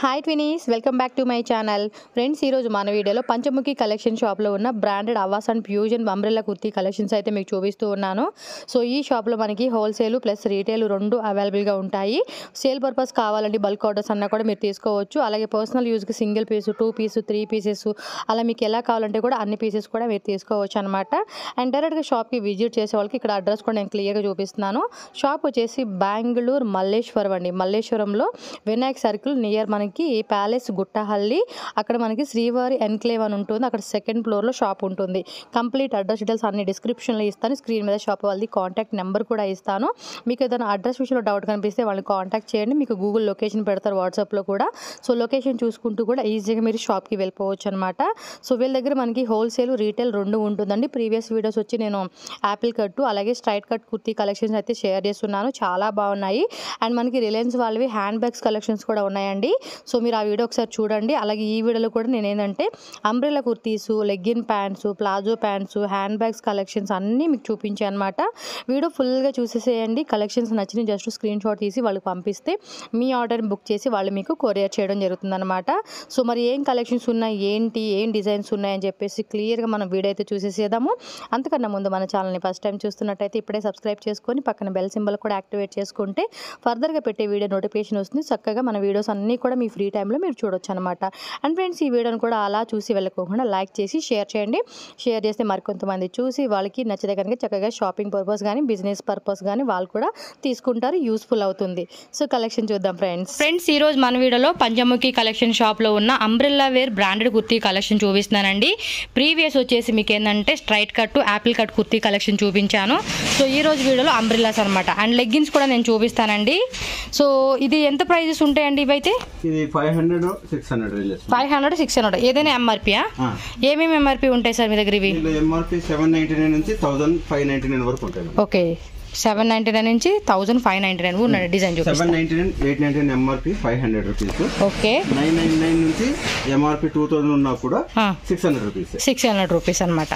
Hi twinies welcome back to my channel friends ఈరోజు మన వీడియోలో పంచముఖి కలెక్షన్ షాప్లో ఉన్న branded Avaasa and fusion umbrella kurti collections అయితే మీకు చూపిస్తూ ఉన్నాను సో ఈ షాప్లో మనకి హోల్సేల్ ప్లస్ రీటైల్ రెండు అవైలబుల్గా ఉంటాయి సేల్ పర్పస్ కావాలంటే బల్క్ ఆర్డర్స్ అన్నా కూడా మీరు తీసుకోవచ్చు అలాగే పర్సనల్ యూజ్కి single piece two piece three pieces అలా మీకు ఎలా కావాలంటే కూడా అన్ని పీసెస్ కూడా మీరు తీసుకోవచ్చు అనమాట అండ్ డైరెక్ట్గా షాప్కి విజిట్ చేసే వాళ్ళకి ఇక్కడ అడ్రస్ కూడా నేను క్లియర్గా చూపిస్తున్నాను షాప్ వచ్చేసి బెంగళూరు మల్లేశ్వరం అండి మల్లేశ్వరంలో వినాయక్ సర్కిల్ నియర్ మనకి ప్యాలెస్ గుట్టహల్లి అక్కడ మనకి శ్రీవారి ఎన్క్లేవ్ అని ఉంటుంది అక్కడ సెకండ్ ఫ్లోర్లో షాప్ ఉంటుంది కంప్లీట్ అడ్రస్ డీటెయిల్స్ అన్ని డిస్క్రిప్షన్లో ఇస్తాను స్క్రీన్ మీద షాప్ వాళ్ళది కాంటాక్ట్ నెంబర్ కూడా ఇస్తాను మీకు ఏదైనా అడ్రస్ విషయంలో డౌట్ కనిపిస్తే వాళ్ళని కాంటాక్ట్ చేయండి మీకు గూగుల్ లొకేషన్ పెడతారు వాట్సాప్లో కూడా సో లొకేషన్ చూసుకుంటూ కూడా ఈజీగా మీరు షాప్కి వెళ్ళిపోవచ్చు అనమాట సో వీళ్ళ దగ్గర మనకి హోల్సేల్ రీటైల్ రెండు ఉంటుందండి ప్రీవియస్ వీడియోస్ వచ్చి నేను యాపిల్ కట్ అలాగే స్ట్రైట్ కట్ కుర్తీ కలెక్షన్స్ అయితే షేర్ చేస్తున్నాను చాలా బాగున్నాయి అండ్ మనకి రిలయన్స్ వాళ్ళవి హ్యాండ్ బ్యాగ్స్ కలెక్షన్స్ కూడా ఉన్నాయండి సో మీరు ఆ వీడియో ఒకసారి చూడండి అలాగే ఈ వీడియోలో కూడా నేను ఏంటంటే umbrella kurtis legging pants palazzo pants hand bags collections అన్నీ మీకు చూపించాను అనమాట వీడియో ఫుల్గా చూసేసేయండి కలెక్షన్స్ నచ్చిన జస్ట్ స్క్రీన్ షాట్ తీసి వాళ్ళకి పంపిస్తే మీ ఆర్డర్ని బుక్ చేసి వాళ్ళు మీకు కొరియర్ చేయడం జరుగుతుందన్నమాట సో మరి ఏం కలెక్షన్స్ ఉన్నాయి ఏంటి ఏం డిజైన్స్ ఉన్నాయని చెప్పేసి క్లియర్గా మనం వీడియో అయితే చూసేసేద్దాము అంతకన్నా ముందు మన ఛానల్ని ఫస్ట్ టైం చూస్తున్నట్టయితే ఇప్పుడే సబ్స్క్రైబ్ చేసుకొని పక్కన బెల్ సింబల్ కూడా యాక్టివేట్ చేసుకుంటే ఫర్దర్గా పెట్టే వీడియో నోటిఫికేషన్ వస్తుంది చక్కగా మన వీడియోస్ అన్నీ కూడా మీ ఫ్రీ టైంలో మీరు చూడొచ్చు అనమాట అండ్ ఫ్రెండ్స్ ఈ వీడియోని కూడా అలా చూసి వెళ్ళకోకుండా లైక్ చేసి షేర్ చేయండి షేర్ చేస్తే మరికొంతమంది చూసి వాళ్ళకి నచ్చితే కనుక చక్కగా షాపింగ్ పర్పస్ కానీ బిజినెస్ పర్పస్ కానీ వాళ్ళు కూడా తీసుకుంటారు యూస్ఫుల్ అవుతుంది సో కలెక్షన్ చూద్దాం ఫ్రెండ్స్ ఫ్రెండ్స్ ఈ రోజు మన వీడియోలో పంచముఖి కలెక్షన్ షాప్లో ఉన్న umbrella wear branded kurti collection చూపిస్తున్నానండి ప్రీవియస్ వచ్చేసి మీకు ఏంటంటే straight cut apple cut kurti collection చూపించాను సో ఈ రోజు వీడియోలో అంబ్రెల్లాస్ అనమాట అండ్ లెగ్గిన్స్ కూడా నేను చూపిస్తానండి సో ఇది ఎంత ప్రైజెస్ ఉంటాయండి ఇవైతే ఇది five hundred six hundred ranges five hundred six hundred ఏదైనా ఎంఆర్పియా ఏమేమి ఎంఆర్పి ఉంటాయి సార్ మీ దగ్గర ఇవి దీనిలో ఎంఆర్పి సెవెన్ నైన్టీ నైన్ నుంచి థౌసండ్ ఫైవ్ నైన్టీ నైన్ వరకు ఉంటాయి ఓకే సెవెన్ నైంటీ నైన్ నుంచి థౌజండ్ ఫైవ్ నైంటీ నైన్ ఉన్నాయి డిజైన్ సెవెన్ చూపిస్తాను ninety nine eight ninety nine MRP five hundred rupees okay nine nine nine నుంచి MRP two thousand ఉన్నా కూడా six hundred rupees six hundred rupees అనమాట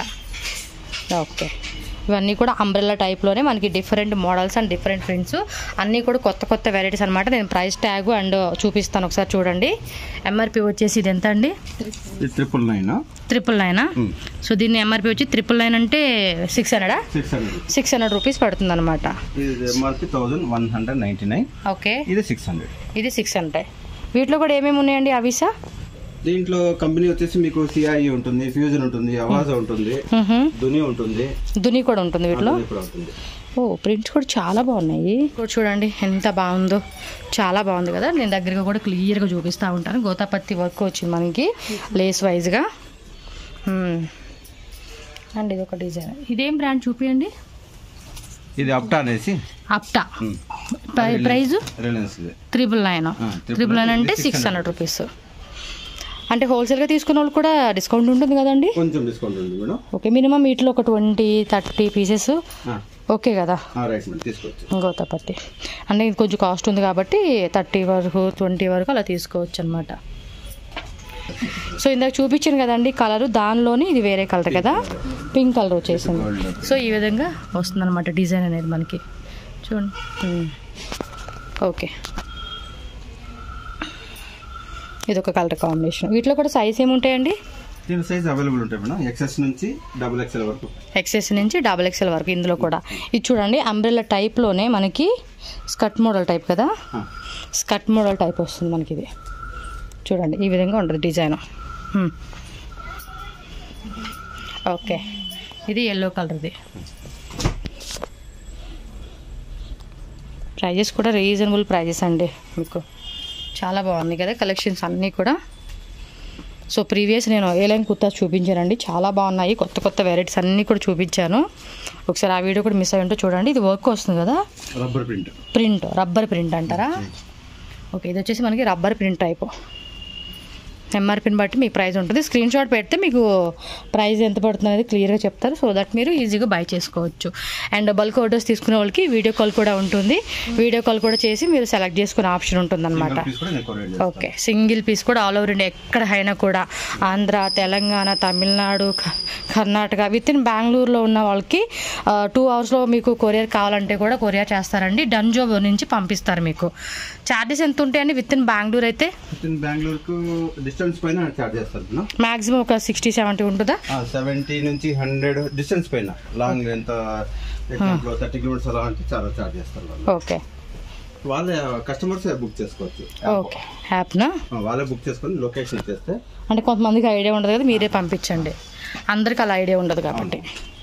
okay ఇవన్నీ కూడా umbrella టైప్లోనే మనకి different models and different prints అన్నీ కూడా కొత్త కొత్త వెరైటీస్ అనమాట నేను ప్రైస్ ట్యాగ్ అండ్ చూపిస్తాను ఒకసారి చూడండి ఎంఆర్పి వచ్చేసి ఇది ఎంత అండి ఇది ట్రిపుల్ నైన్ ట్రిపుల్ నైనా సో దీన్ని ఎంఆర్పి వచ్చి ట్రిపుల్ నైన్ అంటే సిక్స్ హండ్రెడా six hundred six hundred rupees పడుతుంది అనమాట ఇది MRP thousand one hundred ninety nine okay ఇది సిక్స్ హండ్రెడ్ ఇది సిక్స్ హండ్రెడ్ వీటిలో కూడా ఏమేమి ఉన్నాయండి అవిసా దీంట్లో కంపెనీ వచ్చేసి మీకు సిఐఈ ఉంటుంది ఫ్యూజన్ ఉంటుంది అవాజా ఉంటుంది దుని ఉంటుంది దుని కూడా ఉంటుంది వీటిలో దుని కూడా ఉంటుంది ఓ ప్రింట్స్ కూడా చాలా బాగున్నాయి ఇక్కడ చూడండి ఎంత బాగుందో చాలా బాగుంది కదా నేను దగ్గరగా కూడా క్లియర్గా చూపిస్తూ ఉంటాను గోతాపత్తి వర్క్ వచ్చింది మనకి లేస్ వైజ్గా అండ్ ఇది ఒక డిజైన్ ఇదేం బ్రాండ్ చూపియండి ఇది అప్టా అనేసి అప్టా ప్రై- ప్రైజ్ రిలయన్స్ ఇది triple nine triple triple nine nine అంటే ఇది సిక్స్ హండ్రెడ్ రూపీస్ అంటే హోల్సేల్గా తీసుకున్న వాళ్ళు కూడా డిస్కౌంట్ ఉంటుంది కదండి కొంచెం డిస్కౌంట్ ఉంది మేడం ఓకే మినిమం వీటిలో ఒక ట్వంటీ థర్టీ పీసెస్ ఓకే కదా రైట్ మేడం తీసుకోవచ్చు గోతాపత్తి అంటే ఇది కొంచెం కాస్ట్ ఉంది కాబట్టి థర్టీ వరకు ట్వంటీ వరకు అలా తీసుకోవచ్చు అనమాట సో ఇందాక చూపించాను కదండి కలర్ దానిలోనే ఇది వేరే కలర్ కదా పింక్ కలర్ వచ్చేసింది సో ఈ విధంగా వస్తుందన్నమాట డిజైన్ అనేది మనకి చూడండి ఉమ్. ఓకే ఇది ఒక కలర్ కాంబినేషన్ వీటిలో కూడా సైజ్ ఏముంటాయండి దీని సైజ్ అవైలబుల్ ఉంటాయి మేడం ఎక్సెస్ నుంచి డబుల్ ఎక్స్ఎల్ వరకు ఎక్సెస్ నుంచి డబుల్ ఎక్స్ఎల్ వరకు ఇందులో కూడా ఇది చూడండి అంబ్రెల్లా టైప్లోనే మనకి స్కర్ట్ మోడల్ టైప్ కదా ఆ. స్కర్ట్ మోడల్ టైప్ వస్తుంది మనకి ఇది చూడండి ఈ విధంగా ఉంటుంది డిజైన్ హ్మ్. ఓకే ఇది ఎల్లో కలర్ది ప్రైజెస్ కూడా రీజనబుల్ ప్రైజెస్ అండి మీకు చాలా బాగుంది కదా కలెక్షన్స్ అన్నీ కూడా సో ప్రీవియస్ నేను ఏ లైన్ కుర్తా చూపించానండి చాలా బాగున్నాయి కొత్త కొత్త వెరైటీస్ అన్నీ కూడా చూపించాను ఒకసారి ఆ వీడియో కూడా మిస్ అయ్యి ఉంటే చూడండి ఇది వర్క్ వస్తుంది కదా rubber print print rubber print అంటారా ఓకే ఇది వచ్చేసి మనకి రబ్బర్ ప్రింట్ టైప్ ఎంఆర్పిని బట్టి మీ ప్రైస్ ఉంటుంది స్క్రీన్ షాట్ పెడితే మీకు ప్రైస్ ఎంత పడుతుంది అనేది క్లియర్గా చెప్తారు సో దట్ మీరు ఈజీగా బై చేసుకోవచ్చు అండ్ బల్క్ ఆర్డర్స్ తీసుకునే వాళ్ళకి వీడియో కాల్ కూడా ఉంటుంది వీడియో కాల్ కూడా చేసి మీరు సెలెక్ట్ చేసుకునే ఆప్షన్ ఉంటుంది అనమాట పీస్ కూడా నేను కొరియర్ చేస్తాను ఓకే సింగిల్ పీస్ కూడా ఆల్ ఓవర్ ఇండియా ఎక్కడైనా కూడా ఆంధ్ర తెలంగాణ తమిళనాడు క- కర్ణాటక విత్ ఇన్ బెంగళూరులో ఉన్న వాళ్ళకి టూ అవర్స్లో మీకు కొరియర్ కావాలంటే కూడా కొరియర్ చేస్తారండి డన్జో నుంచి పంపిస్తారు మీకు ఛార్జెస్ ఎంత ఉంటాయండి విత్ ఇన్ బెంగళూరు అయితే బెంగళూరుకు డిస్టెన్స్ పైన ఛార్జ్ చేస్తారు మాక్సిమం ఒక సిక్స్టీ సెవెంటీ ఉంటుందా సెవెంటీ నుంచి హండ్రెడ్ డిస్టెన్స్ పైన లాంగ్ ఎంత ఎగ్జాంపుల్ థర్టీ కిలోమీటర్స్ అలా అంటే చాలా ఛార్జ్ చేస్తారు వాళ్ళు ఓకే వాళ్ళే కస్టమర్స్ బుక్ చేసుకోవచ్చు ఓకే యాప్నా ఆ, వాళ్ళే బుక్ చేసుకొని లొకేషన్ ఇచ్చేస్తే అంటే కొంతమందికి ఐడియా ఉండదు కదా మీరే పంపించండి అందరికి అలా ఐడియా ఉండదు కాబట్టి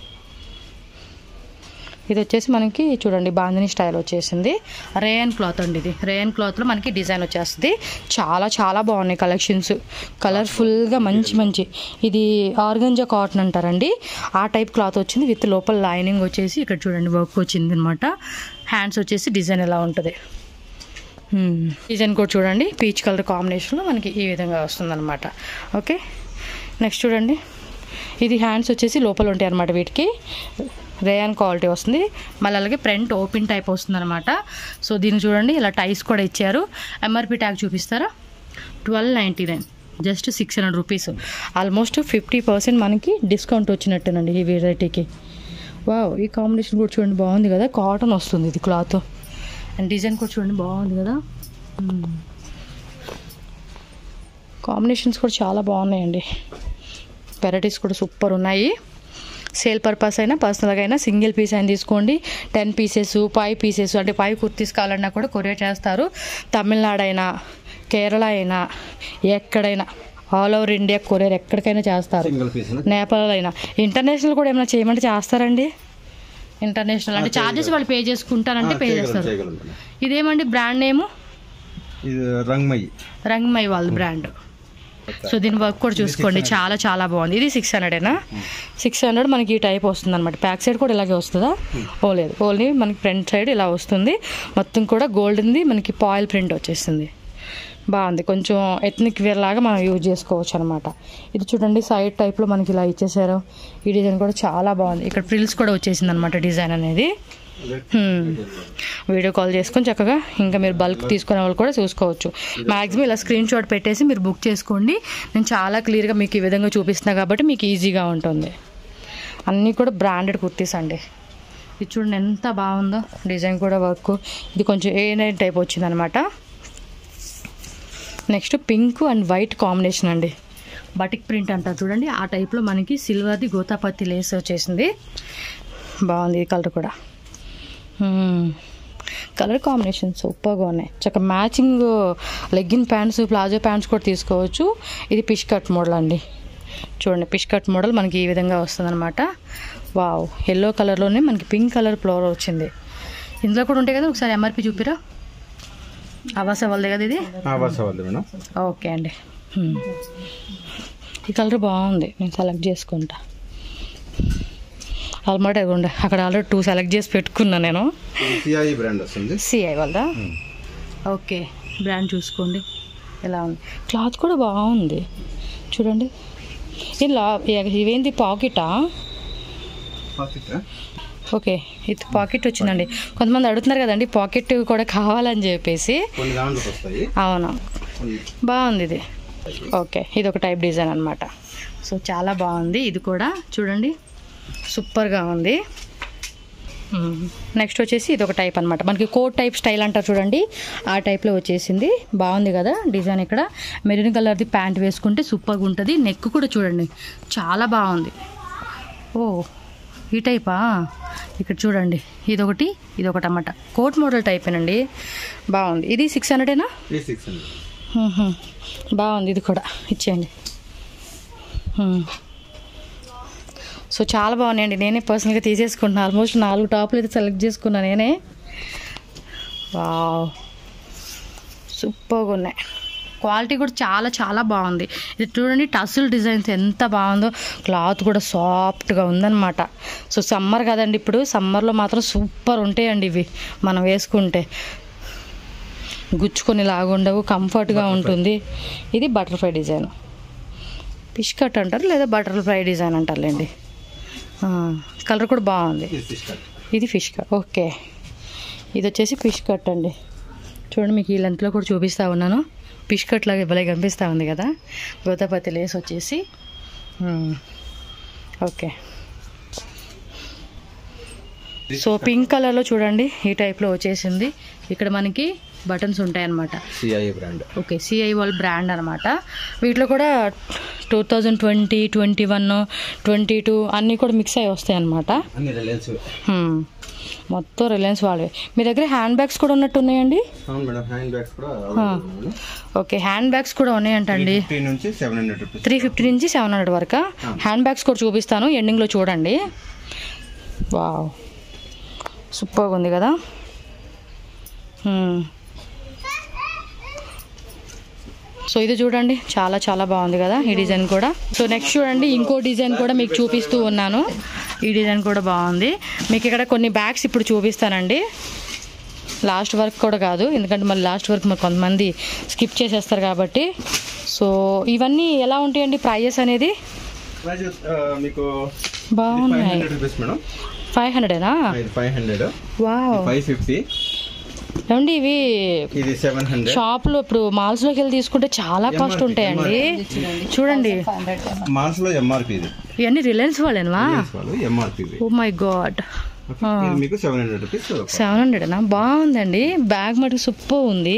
ఇది వచ్చేసి మనకి చూడండి బాందిని స్టైల్ వచ్చేసింది రేయన్ క్లాత్ అండి ఇది రేయన్ క్లాత్లో మనకి డిజైన్ వచ్చేస్తుంది చాలా చాలా బాగున్నాయి కలెక్షన్స్ కలర్ఫుల్గా మంచి మంచి ఇది ఆర్గంజా కాటన్ అంటారండి ఆ టైప్ క్లాత్ వచ్చింది విత్ లోపల లైనింగ్ వచ్చేసి ఇక్కడ చూడండి వర్క్ వచ్చింది అనమాట హ్యాండ్స్ వచ్చేసి డిజైన్ ఎలా ఉంటుంది మ్మ్. డిజైన్ కూడా చూడండి పీచ్ కలర్ కాంబినేషన్లో మనకి ఈ విధంగా వస్తుందన్నమాట ఓకే నెక్స్ట్ చూడండి ఇది హ్యాండ్స్ వచ్చేసి లోపల ఉంటాయి అనమాట వీటికి రేయాన్ క్వాలిటీ వస్తుంది మళ్ళీ అలాగే ఫ్రంట్ ఓపెన్ టైప్ వస్తుంది అనమాట సో దీన్ని చూడండి ఇలా టైస్ కూడా ఇచ్చారు ఎంఆర్పి ట్యాగ్ చూపిస్తారా twelve ninety nine just six hundred rupees almost fifty percent మనకి డిస్కౌంట్ వచ్చినట్టేనండి ఈ వెరైటీకి వావ్ ఈ కాంబినేషన్ కూడా చూడండి బాగుంది కదా కాటన్ వస్తుంది ఇది క్లాత్ అండ్ డిజైన్ కూడా చూడండి బాగుంది కదా కాంబినేషన్స్ కూడా చాలా బాగున్నాయండి వెరైటీస్ కూడా సూపర్ ఉన్నాయి సేల్ పర్పస్ అయినా పర్సనల్గా అయినా సింగిల్ పీస్ అయినా తీసుకోండి టెన్ పీసెస్ ఫైవ్ పీసెస్ అంటే ఫైవ్ కుర్తీస్ కావాలన్నా కూడా కొరియర్ చేస్తారు తమిళనాడు అయినా కేరళ అయినా ఎక్కడైనా ఆల్ ఓవర్ ఇండియా కొరియర్ ఎక్కడికైనా చేస్తారు సింగిల్ పీస్ నేపాల్ అయినా ఇంటర్నేషనల్ కూడా ఏమైనా చేయమంటే చేస్తారండి ఇంటర్నేషనల్ అంటే ఆ, చార్జెస్ వాళ్ళు పే చేసుకుంటారంటే పే చేస్తారు చేయగలం మేడం. ఇదేమండి బ్రాండ్ నేము ఇది రంగమయ్యి రంగమై వాళ్ళ బ్రాండ్ సో దీని వర్క్ కూడా చూసుకోండి చాలా చాలా బాగుంది ఇది సిక్స్ హండ్రెడేనా సిక్స్ హండ్రెడ్ మనకి ఈ టైప్ వస్తుంది అనమాట బ్యాక్ సైడ్ కూడా ఇలాగే వస్తుందా ఓ లేదు ఓన్లీ మనకి ఫ్రంట్ సైడ్ ఇలా వస్తుంది మొత్తం కూడా గోల్డ్ది మనకి పాయిల్ ప్రింట్ వచ్చేసింది బాగుంది కొంచెం ఎథ్నిక్ వేర్ లాగా మనం యూజ్ చేసుకోవచ్చు అనమాట ఇది చూడండి సైడ్ టైప్లో మనకి ఇలా ఇచ్చేసారు ఈ డిజైన్ కూడా చాలా బాగుంది ఇక్కడ ఫ్రిల్స్ కూడా వచ్చేసింది అనమాట డిజైన్ అనేది హ్మ్. వీడియో కాల్ చేసుకొని చక్కగా ఇంకా మీరు బల్క్ తీసుకునే వాళ్ళు కూడా చూసుకోవచ్చు మ్యాక్సిమం ఇలా స్క్రీన్ షాట్ పెట్టేసి మీరు బుక్ చేసుకోండి నేను చాలా క్లియర్గా మీకు ఈ విధంగా చూపిస్తున్నా కాబట్టి మీకు ఈజీగా ఉంటుంది అన్నీ కూడా బ్రాండెడ్ కుర్తీస్ అండి ఇది చూడండి ఎంత బాగుందో డిజైన్ కూడా వర్క్ ఇది కొంచెం ఏ నైన్ టైప్ వచ్చిందనమాట next pink and white combination అండి బటిక్ ప్రింట్ అంటారు చూడండి ఆ టైప్లో మనకి సిల్వర్ది గోతాపత్తి లేస్ వచ్చేసింది బాగుంది ఈ కలర్ కూడా కలర్ కాంబినేషన్ సూపర్గా ఉన్నాయి చక్క matching legging pants palazzo pants కూడా తీసుకోవచ్చు ఇది పిష్ కట్ మోడల్ అండి చూడండి పిష్ కట్ మోడల్ మనకి ఈ విధంగా వస్తుందన్నమాట వావ్ ఎల్లో కలర్లోనే మనకి పింక్ కలర్ ఫ్లోర్ వచ్చింది ఇందులో కూడా ఉంటాయి కదా ఒకసారి ఎంఆర్పి చూపిరా అవాస వాళ్ళదే కదా ఇది వర్ష వాళ్ళు మేడం ఓకే అండి హ్మ్. ఈ కలర్ బాగుంది నేను సెలెక్ట్ చేసుకుంటా ఆల్మోట్ ఉండే అక్కడ ఆల్రెడీ టూ సెలెక్ట్ చేసి పెట్టుకున్నా నేను సిఐ బ్రాండ్ వస్తుంది సిఐ వాళ్ళ ఓకే బ్రాండ్ చూసుకోండి ఎలా ఉంది క్లాత్ కూడా బాగుంది చూడండి ఇలా ఇవేంది పాకెటా ఓకే ఇది పాకెట్ వచ్చిందండి కొంతమంది అడుగుతున్నారు కదండి పాకెట్ కూడా కావాలని చెప్పేసి కొన్ని దాంట్లోకి వస్తాయి అవును కొన్ని బాగుంది ఇది ఓకే ఇది ఒక టైప్ డిజైన్ అనమాట సో చాలా బాగుంది ఇది కూడా చూడండి సూపర్గా ఉంది నెక్స్ట్ వచ్చేసి ఇది ఒక టైప్ అనమాట మనకి కోట్ టైప్ స్టైల్ అంటారు చూడండి ఆ టైప్లో వచ్చేసింది బాగుంది కదా డిజైన్ ఇక్కడ మెరూన్ కలర్ది ప్యాంట్ వేసుకుంటే సూపర్గా ఉంటుంది నెక్ కూడా చూడండి చాలా బాగుంది ఓ ఈ టైపా ఇక్కడ చూడండి ఇదొకటి ఇదొకటి అన్నమాట కోట్ మోడల్ టైపేనండి బాగుంది ఇది సిక్స్ హండ్రెడేనా త్రీ సిక్స్ హండ్రెడ్ మ్మ్హ. బాగుంది ఇది కూడా ఇచ్చేయండి మ్మ్. సో చాలా బాగున్నాయండి నేనే పర్సనల్గా తీసేసుకుంటున్నాను ఆల్మోస్ట్ నాలుగు టాపులు అయితే సెలెక్ట్ చేసుకున్నాను నేనే వావ్ సూపర్గా ఉన్నాయి క్వాలిటీ కూడా చాలా చాలా బాగుంది ఇది చూడండి టస్సుల్ డిజైన్స్ ఎంత బాగుందో క్లాత్ కూడా సాఫ్ట్గా ఉందన్నమాట సో సమ్మర్ కదండి ఇప్పుడు సమ్మర్లో మాత్రం సూపర్ ఉంటాయండి ఇవి మనం వేసుకుంటే గుచ్చుకొని లాగుండవు కంఫర్ట్గా ఉంటుంది ఇది బటర్ఫ్లై డిజైన్ ఫిష్ కట్ అంటారు లేదా బటర్ఫ్లై డిజైన్ అంటారులేండి కలర్ కూడా బాగుంది ఇది ఫిష్ కట్ ఇది ఫిష్ కట్ ఓకే ఇది వచ్చేసి ఫిష్ కట్ అండి చూడండి మీకు ఈ లెంత్లో కూడా చూపిస్తూ ఉన్నాను ఫిష్ కట్ లాగా భలే కనిపిస్తూ ఉంది కదా గోతాపతి లేస్ వచ్చేసి మ్మ్. ఓకే సో పింక్ కలర్లో చూడండి ఈ టైప్లో వచ్చేసింది ఇక్కడ మనకి బటన్స్ ఉంటాయన్నమాట సిఐఏ బ్రాండ్ ఓకే సిఐ వాళ్ళ బ్రాండ్ అనమాట వీటిలో కూడా two thousand twenty twenty one twenty two అన్నీ కూడా మిక్స్ అయ్యి వస్తాయి అనమాట అన్ని రిలయన్స్ మొత్తం రిలయన్స్ వాళ్ళవి మీ దగ్గర హ్యాండ్ బ్యాగ్స్ కూడా ఉన్నట్టు ఉన్నాయండి అవును మేడం హ్యాండ్ బ్యాగ్స్ కూడా available ఉన్నాయి. ఓకే హ్యాండ్ బ్యాగ్స్ కూడా ఉన్నాయంటండి 350 నుంచి seven hundred rupees three fifty నుంచి సెవెన్ హండ్రెడ్ వరకు హ్యాండ్ బ్యాగ్స్ కూడా చూపిస్తాను ఎండింగ్లో చూడండి వావ్ సూపర్గా ఉంది కదా Hmm. సో ఇది చూడండి చాలా చాలా బాగుంది కదా ఈ డిజైన్ కూడా సో నెక్స్ట్ చూడండి ఇంకో డిజైన్ కూడా మీకు చూపిస్తూ ఉన్నాను ఈ డిజైన్ కూడా బాగుంది మీకు ఇక్కడ కొన్ని బ్యాగ్స్ ఇప్పుడు చూపిస్తానండి లాస్ట్ వర్క్ కూడా కాదు ఎందుకంటే మళ్ళీ లాస్ట్ వర్క్ మరి కొంతమంది స్కిప్ చేసేస్తారు కాబట్టి సో ఇవన్నీ ఎలా ఉంటాయండి ప్రైజెస్ అనేది ప్రైస్ మీకు ఫైవ్ బాగున్నాయి హండ్రెడ్ రూపీస్ మేడం ఫైవ్ హండ్రెడేనా ఇది five hundred wow five fifty ఏమండి ఇవి ఇది సెవెన్ హండ్రెడ్ షాప్లో ఇప్పుడు మాల్స్లోకి వెళ్ళి తీసుకుంటే చాలా కాస్ట్ ఉంటాయండి చూడండి మాల్స్ లో ఎంఆర్పి ఇది ఇవన్నీ రిలయన్స్ వాళ్ళేనా Reliance వాళ్ళు ఎంఆర్పి ఓ మై గాడ్ ఇది మీకు సెవెన్ హండ్రెడ్ రూపీస్ సెవెన్ హండ్రెడేనా బాగుందండి బ్యాగ్ మటుకు సూపర్ ఉంది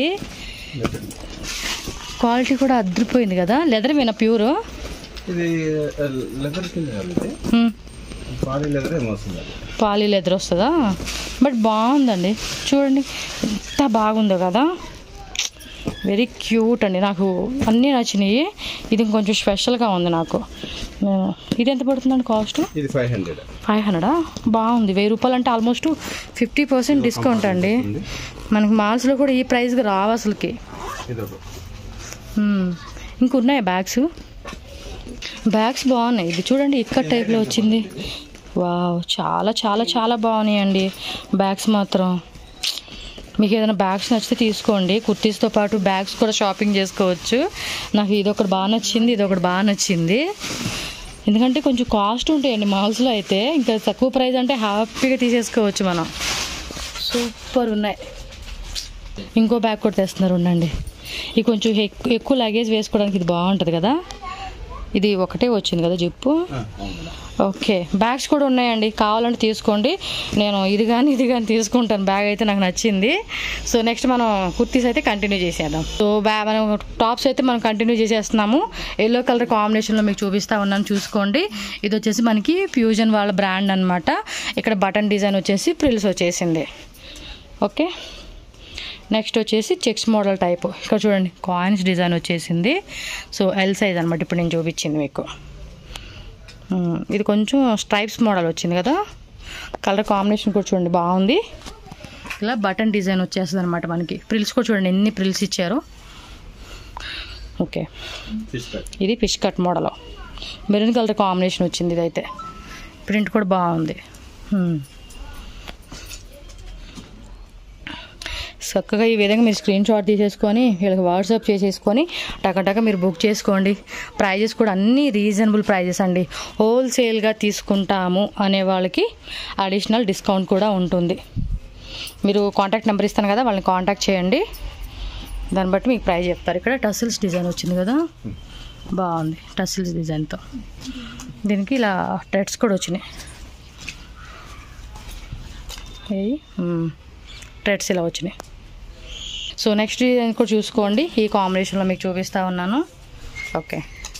క్వాలిటీ కూడా అదిరిపోయింది కదా లెదర్ మీద ప్యూర్ ఇది లెదర్ కింద కాబట్టి పాలి లెదర్ ఏమో వస్తుంది అది పాలీ లెదర్ వస్తుందా బట్ బాగుందండి చూడండి ఎంత బాగుందో కదా వెరీ క్యూట్ అండి నాకు అన్నీ నచ్చినాయి ఇది కొంచెం స్పెషల్గా ఉంది నాకు నేను ఇది ఎంత పడుతుందండి కాస్ట్ ఇది ఫైవ్ హండ్రెడ్ ఫైవ్ హండ్రెడా బాగుంది వెయ్యి రూపాయలు అంటే ఆల్మోస్ట్ ఫిఫ్టీ పర్సెంట్ డిస్కౌంట్ అండి మనకి మాల్స్లో కూడా ఈ ప్రైస్కి రావు అసలుకి ఇది ఒక మ్మ్. ఇంకున్నాయి బ్యాగ్స్ బ్యాగ్స్ బాగున్నాయి ఇది చూడండి ఇక్కడ టైప్లో వచ్చింది వావ్ చాలా చాలా చాలా బాగున్నాయండి బ్యాగ్స్ మాత్రం మీకు ఏదైనా బ్యాగ్స్ నచ్చితే తీసుకోండి కుర్తీస్తో పాటు బ్యాగ్స్ కూడా షాపింగ్ చేసుకోవచ్చు నాకు ఇది ఒకటి బాగా నచ్చింది ఇది ఒకటి బాగా నచ్చింది ఎందుకంటే కొంచెం కాస్ట్ ఉంటాయండి మాల్స్లో అయితే ఇంకా తక్కువ ప్రైస్ అంటే హ్యాపీగా తీసేసుకోవచ్చు మనం సూపర్ ఉన్నాయి ఇంకో బ్యాగ్ కూడా తెస్తున్నారు ఉండండి ఇది కొంచెం ఎక్కువ ఎక్కువ లగేజ్ వేసుకోవడానికి ఇది బాగుంటుంది కదా ఇది ఒకటే వచ్చింది కదా జిప్పు ఓకే బ్యాగ్స్ కూడా ఉన్నాయండి కావాలంటే తీసుకోండి నేను ఇది కానీ ఇది కానీ తీసుకుంటాను బ్యాగ్ అయితే నాకు నచ్చింది సో నెక్స్ట్ మనం కుర్తీస్ అయితే కంటిన్యూ చేసేద్దాం సో బ్యా మనం టాప్స్ అయితే మనం కంటిన్యూ చేసేస్తున్నాము ఎల్లో కలర్ కాంబినేషన్లో మీకు చూపిస్తా ఉన్నాను చూసుకోండి ఇది వచ్చేసి మనకి ఫ్యూజన్ వాళ్ళ బ్రాండ్ అన్నమాట ఇక్కడ బటన్ డిజైన్ వచ్చేసి ప్రిల్స్ వచ్చేసింది ఓకే నెక్స్ట్ వచ్చేసి చెక్స్ మోడల్ టైప్ ఇక్కడ చూడండి కాయిన్స్ డిజైన్ వచ్చేసింది సో ఎల్ సైజ్ అనమాట ఇప్పుడు నేను చూపించింది మీకు ఉమ్, ఇది కొంచెం స్ట్రైప్స్ మోడల్ వచ్చింది కదా కలర్ కాంబినేషన్ కూడా చూడండి బాగుంది ఇలా బటన్ డిజైన్ వచ్చేస్తుంది అనమాట మనకి ప్రిల్స్ కూడా చూడండి ఎన్ని ప్రిల్స్ ఇచ్చారు ఓకే ఫిష్ కట్ ఇది fish cut model maroon colour combination వచ్చింది ఇదైతే ప్రింట్ కూడా బాగుంది హ్మ్. చక్కగా ఈ విధంగా మీరు స్క్రీన్ షాట్ తీసేసుకొని వీళ్ళకి వాట్సాప్ చేసేసుకొని టకటక మీరు బుక్ చేసుకోండి ప్రైజెస్ కూడా అన్నీ రీజనబుల్ ప్రైజెస్ అండి హోల్సేల్గా తీసుకుంటాము అనే వాళ్ళకి అడిషనల్ డిస్కౌంట్ కూడా ఉంటుంది మీరు కాంటాక్ట్ నెంబర్ ఇస్తాను కదా వాళ్ళని కాంటాక్ట్ చేయండి దాన్ని బట్టి మీకు ప్రైస్ చెప్తారు ఇక్కడ టసిల్స్ డిజైన్ వచ్చింది కదా బాగుంది టసిల్స్ డిజైన్తో దీనికి ఇలా టెట్స్ కూడా వచ్చినాయి ఏయ్, మ్మ్. టెట్స్ ఇలా వచ్చినాయి సో నెక్స్ట్ డిజైన్ కూడా చూసుకోండి ఈ కాంబినేషన్లో మీకు చూపిస్తా ఉన్నాను ఓకే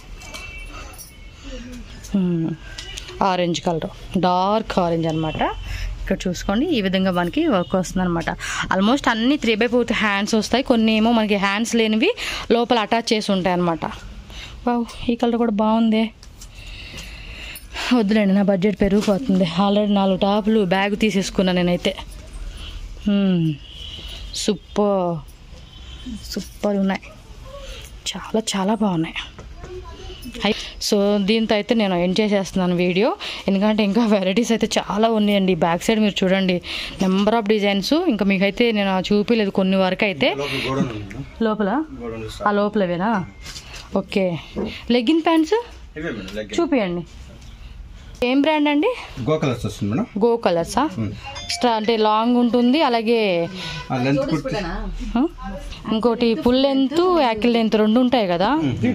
మ్మ్. ఆరెంజ్ కలర్ డార్క్ ఆరెంజ్ అనమాట ఇక్కడ చూసుకోండి ఈ విధంగా మనకి వర్క్ వస్తుంది అనమాట ఆల్మోస్ట్ అన్ని త్రీ బై ఫోర్త్ హ్యాండ్స్ వస్తాయి కొన్ని ఏమో మనకి హ్యాండ్స్ లేనివి లోపల అటాచ్ చేసి ఉంటాయి అనమాట వావ్ ఈ కలర్ కూడా బాగుంది వద్దులేండి నా బడ్జెట్ పెరిగిపోతుంది ఆల్రెడీ నాలుగు టాపులు బ్యాగ్ తీసేసుకున్నాను నేనైతే మ్మ్. సూపర్ సూపర్ ఉన్నాయి చాలా చాలా బాగున్నాయి అయి సో దీంతో అయితే నేను ఎండ్ చేసేస్తున్నాను వీడియో ఎందుకంటే ఇంకా వెరైటీస్ అయితే చాలా ఉన్నాయండి బ్యాక్ సైడ్ మీరు చూడండి నెంబర్ ఆఫ్ డిజైన్స్ ఇంకా మీకైతే నేను చూపించలేదు కొన్ని వరకు అయితే లోపల గోడౌన్ ఉంది మేడం లోపల గోడౌన్ ఆ లోపలవేనా ఓకే లెగ్గిన్ ప్యాంట్స్ ఇవే మేడం లెగ్ చూపియండి ఏం బ్రాండ్ అండి గో కలర్స్ వస్తుంది మేడం గో కలర్సా స్ట్రా అంటే లాంగ్ ఉంటుంది అలాగే ఆ లెంత్ కుర్తి ఆ? ఇంకోటి ఫుల్ లెంత్ యాకిల్ లెంత్ రెండు ఉంటాయి కదా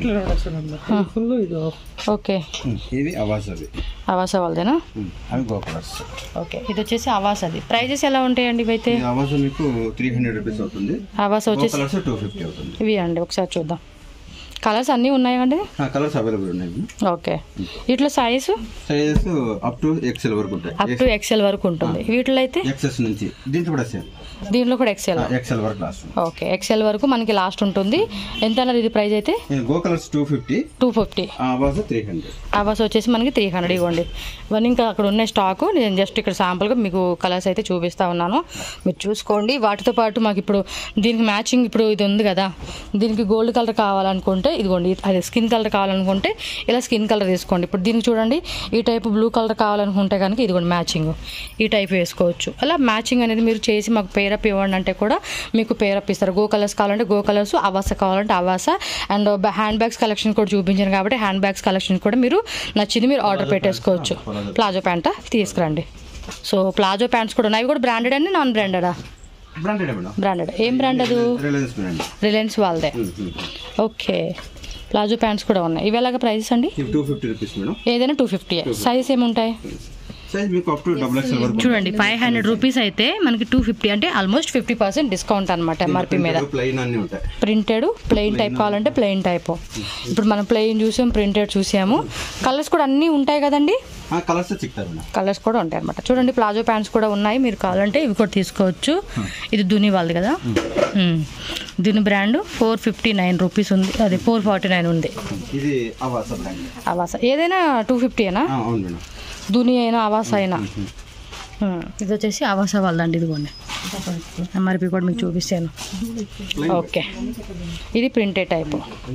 ఓకే ఇది అవాజ్ అవి అవాస వాళ్ళదేనా అవి గో కలర్స్ ఓకే ఇది వచ్చేసి అవాస్ అది ప్రైజెస్ ఎలా ఉంటాయండి ఇవైతే ఈ అవాజ్ మీకు త్రీ హండ్రెడ్ రూపీస్ అవుతుంది అవాస్ గో వచ్చేసి కలర్స్ టూ ఫిఫ్టీ అవుతుంది ఇవి అండి ఒకసారి చూద్దాం కలర్స్ అన్నీ ఉన్నాయండి కలర్స్ అవైలబుల్ ఉన్నాయి ఓకే వీటిలో size sizes up to XL వరకు ఉంటాయి అప్ టు ఎక్సెల్ వరకు ఉంటుంది వీటిలో అయితే ఎక్సెస్ నుంచి దీంట్లో కూడా సేమ్ దీంట్లో కూడా ఎక్సెల్ ఎక్సెల్ వరకు లాస్ట్ ఓకే ఎక్సెల్ వరకు మనకి లాస్ట్ ఉంటుంది ఎంత అన్నారు ఇది ప్రైస్ అయితే Go Colors two fifty two fifty Avaasa three hundred ours వచ్చేసి మనకి త్రీ హండ్రెడ్ ఇవ్వండి ఇవన్నీ ఇంకా అక్కడ ఉన్న స్టాకు నేను జస్ట్ ఇక్కడ శాంపుల్గా మీకు కలర్స్ అయితే చూపిస్తా ఉన్నాను మీరు చూసుకోండి వాటితో పాటు మాకు ఇప్పుడు దీనికి మ్యాచింగ్ ఇప్పుడు ఇది ఉంది కదా దీనికి గోల్డ్ కలర్ కావాలనుకుంటే ఇదిగోండి అది స్కిన్ కలర్ కావాలనుకుంటే ఇలా స్కిన్ కలర్ తీసుకోండి ఇప్పుడు దీనికి చూడండి ఈ టైప్ బ్లూ కలర్ కావాలనుకుంటే కనుక ఇదిగోండి మ్యాచింగ్ ఈ టైప్ వేసుకోవచ్చు అలా మ్యాచింగ్ అనేది మీరు చేసి మాకు పేరప్ ఇవ్వండి అంటే కూడా మీకు పేరప్ ఇస్తారు గో కలర్స్ కావాలంటే గో కలర్స్ అవాస కావాలంటే Avaasa and hand bags collection కూడా చూపించాను కాబట్టి హ్యాండ్ బ్యాగ్స్ కలెక్షన్ కూడా మీరు నచ్చింది మీరు ఆర్డర్ పెట్టేసుకోవచ్చు ప్లాజో ప్యాంట్ తీసుకురండి సో ప్లాజో ప్యాంట్స్ కూడా ఉన్నాయి అవి కూడా బ్రాండెడ్ అండి నాన్ బ్రాండెడా బ్రాండెడ్ మేడం బ్రాండెడ్ ఏం బ్రాండ్ అది రిలయన్స్ బ్రాండ్ రిలయన్స్ వాళ్ళదే ఓకే ప్లాజో ప్యాంట్స్ కూడా ఉన్నాయి ఇవి ఎలాగ ప్రైసెస్ అండి ఇవి టూ ఫిఫ్టీ రూపీస్ మేడం ఏదైనా టూ ఫిఫ్టీ సైజెస్ ఏముంటాయి సైజ్ మీకు అప్ టు డబుల్ ఎక్స్ఎల్ వరకు చూడండి ఫైవ్ హండ్రెడ్ రూపీస్ అయితే మనకి టూ ఫిఫ్టీ అంటే ఆల్మోస్ట్ ఫిఫ్టీ పర్సెంట్ డిస్కౌంట్ అనమాట ఎంఆర్పి మీద ప్లెయిన్ అన్ని ఉంటాయి ప్రింటెడ్ ప్లెయిన్ టైప్ కావాలంటే ప్లెయిన్ టైప్ ఇప్పుడు మనం ప్లెయిన్ చూసాం ప్రింటెడ్ చూసాము కలర్స్ కూడా అన్నీ ఉంటాయి కదండి ఆ కలర్స్ చిక్తారు మేడం కలర్స్ కూడా ఉంటాయి అనమాట చూడండి ప్లాజో ప్యాంట్స్ కూడా ఉన్నాయి మీరు కావాలంటే ఇవి కూడా తీసుకోవచ్చు ఇది దుని వాళ్ళది కదా మ్మ్. దుని brand four fifty nine rupees ఉంది అది ఫోర్ ఫార్టీ నైన్ ఉంది ఇది అవాస బ్రాండ్ అవాస ఏదైనా టూ ఫిఫ్టీనా ఆ, అవును మేడం దుని అయినా అవాస అయినా మ్మ్. ఇది వచ్చేసి అవాస వాళ్ళదండి ఇదిగోండి ఎంఆర్పి కూడా మీకు చూపిస్తాను ఓకే ఇది ప్రింటెడ్ టైపు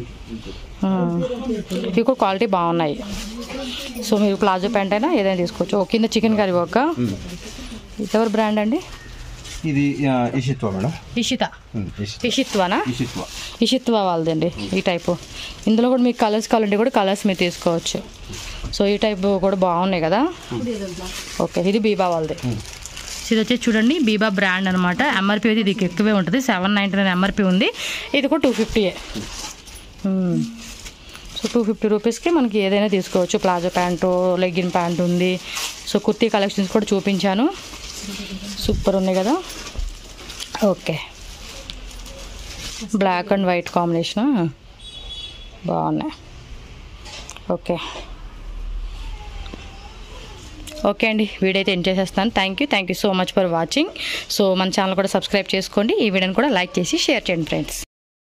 ఇవి కూడా క్వాలిటీ బాగున్నాయి సో మీరు ప్లాజో ప్యాంట్ అయినా ఏదైనా తీసుకోవచ్చు ఓ కింద చికెన్ కర్రీ ఒక ఇది ఎవరి బ్రాండ్ అండి ఇది ఆ, ఇషిత్వ మేడం ఇషిత ఉమ్, ఇషి- ఇషిత్వానా ఇషిత్వ ఇషిత్వ వాళ్ళదండి ఈ టైపు ఇందులో కూడా మీకు కలర్స్ కావాలంటే కూడా కలర్స్ మీరు తీసుకోవచ్చు సో ఈ టైపు కూడా బాగున్నాయి కదా ఓకే ఇది బీబా వాళ్ళది ఇది వచ్చేసి చూడండి బీబా బ్రాండ్ అనమాట ఎంఆర్పి అయితే ఇది ఎక్కువే ఉంటుంది సెవెన్ నైంటీ నైన్ ఎంఆర్పి ఉంది ఇది కూడా టూ ఫిఫ్టీయే సో టూ ఫిఫ్టీ రూపీస్కి మనకి ఏదైనా తీసుకోవచ్చు ప్లాజో ప్యాంటు లెగ్గిన్ ప్యాంట్ ఉంది సో కుర్తీ కలెక్షన్స్ కూడా చూపించాను సూపర్ ఉన్నాయి కదా okay black and white combination బాగున్నాయి ఓకే ఓకే అండి వీడియో అయితే ఎండ్ చేసేస్తాను thank you thank you so much for watching so మన ఛానల్ కూడా సబ్స్క్రైబ్ చేసుకోండి ఈ వీడియోని కూడా లైక్ చేసి షేర్ చేయండి ఫ్రెండ్స్